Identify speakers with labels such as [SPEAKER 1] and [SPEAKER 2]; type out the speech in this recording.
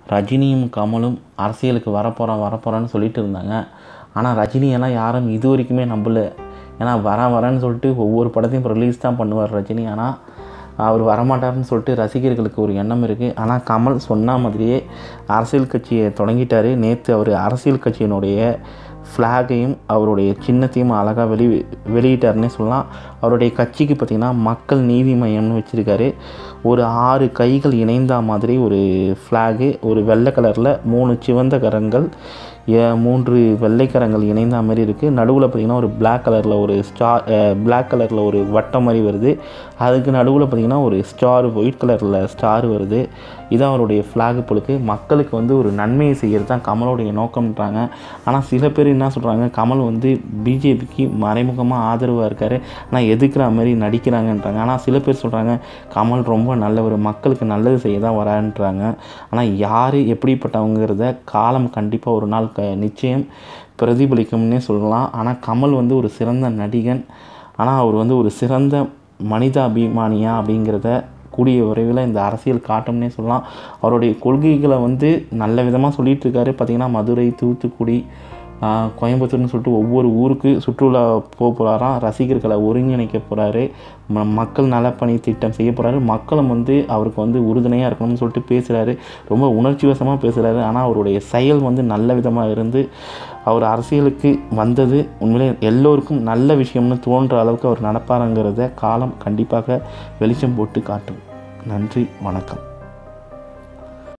[SPEAKER 1] ரஜினியும் கமலும் அரசியலுக்கு வரப்போகிறோம் வரப்போகிறோன்னு சொல்லிட்டு இருந்தாங்க ஆனால் ரஜினியெல்லாம் யாரும் இது வரைக்குமே நம்பல ஏன்னா வர வரேன்னு சொல்லிட்டு ஒவ்வொரு படத்தையும் ரிலீஸ் தான் பண்ணுவார் ரஜினி ஆனால் அவர் வரமாட்டாருன்னு சொல்லிட்டு ரசிகர்களுக்கு ஒரு எண்ணம் இருக்குது ஆனால் கமல் சொன்ன மாதிரியே அரசியல் கட்சியை தொடங்கிட்டார் நேற்று அவர் அரசியல் கட்சியினுடைய ஃப்ளாகையும் அவருடைய சின்னத்தையும் அழகாக வெளி வெளியிட்டாருன்னே சொல்லலாம் அவருடைய கட்சிக்கு பார்த்திங்கன்னா மக்கள் நீதி மையம்னு வச்சுருக்காரு ஒரு ஆறு கைகள் இணைந்த மாதிரி ஒரு ஃப்ளாகு ஒரு வெள்ளை கலரில் மூணு சிவந்த கரங்கள் ஏ- மூன்று வெள்ளைக்கரங்கள் இணைந்த மாதிரி இருக்குது நடுவில் பார்த்திங்கன்னா ஒரு Black கலரில் ஒரு ஸ்டார் Black கலரில் ஒரு வட்டம் மாதிரி வருது அதுக்கு நடுவில் பார்த்திங்கன்னா ஒரு ஸ்டார் ஒயிட் கலரில் ஸ்டார் வருது இதான் அவருடைய ஃப்ளாக் பொழுது மக்களுக்கு வந்து ஒரு நன்மையை செய்கிறது தான் கமலுடைய நோக்கம்ன்றாங்க ஆனால் சில பேர் என்ன சொல்கிறாங்க கமல் வந்து பிஜேபிக்கு மறைமுகமாக ஆதரவாக இருக்கார் ஆனால் எதுக்குற மாதிரி நடிக்கிறாங்கன்றாங்க ஆனால் சில பேர் சொல்கிறாங்க கமல் ரொம்ப நல்லவர் மக்களுக்கு நல்லது செய்ய தான் வரான்றாங்க ஆனால் யார் எப்படிப்பட்டவங்கிறத காலம் கண்டிப்பாக ஒரு நாள் க நிச்சயம் பிரதிபலிக்கும்னே சொல்லலாம் ஆனால் கமல் வந்து ஒரு சிறந்த நடிகன் ஆனால் அவர் வந்து ஒரு சிறந்த மனிதாபிமானியா அப்படிங்கிறத கூடிய விரைவில் இந்த அரசியல் காட்டும்னே சொல்லலாம் அவருடைய கொள்கைகளை வந்து நல்ல விதமாக சொல்லிட்டு இருக்காரு பார்த்திங்கன்னா மதுரை தூத்துக்குடி ஆஹ், கோயம்புத்தூர்னு சொல்லிட்டு ஒவ்வொரு ஊருக்கு சுற்றுலா போக போகிறாராம் ரசிகர்களை ஒருங்கிணைக்க போகிறாரு ம மக்கள் நலப்பணி திட்டம் செய்ய போகிறாரு மக்களும் வந்து அவருக்கு வந்து உறுதுணையாக இருக்கணும்னு சொல்லிட்டு பேசுகிறாரு ரொம்ப உணர்ச்சி வசமாக பேசுகிறாரு ஆனால் அவருடைய செயல் வந்து நல்ல விதமாக இருந்து அவர் அரசியலுக்கு வந்தது உண்மையிலே எல்லோருக்கும் நல்ல விஷயம்னு தோன்ற அளவுக்கு அவர் நடப்பாருங்கிறத காலம் கண்டிப்பாக வெளிச்சம் போட்டு காட்டும் நன்றி வணக்கம்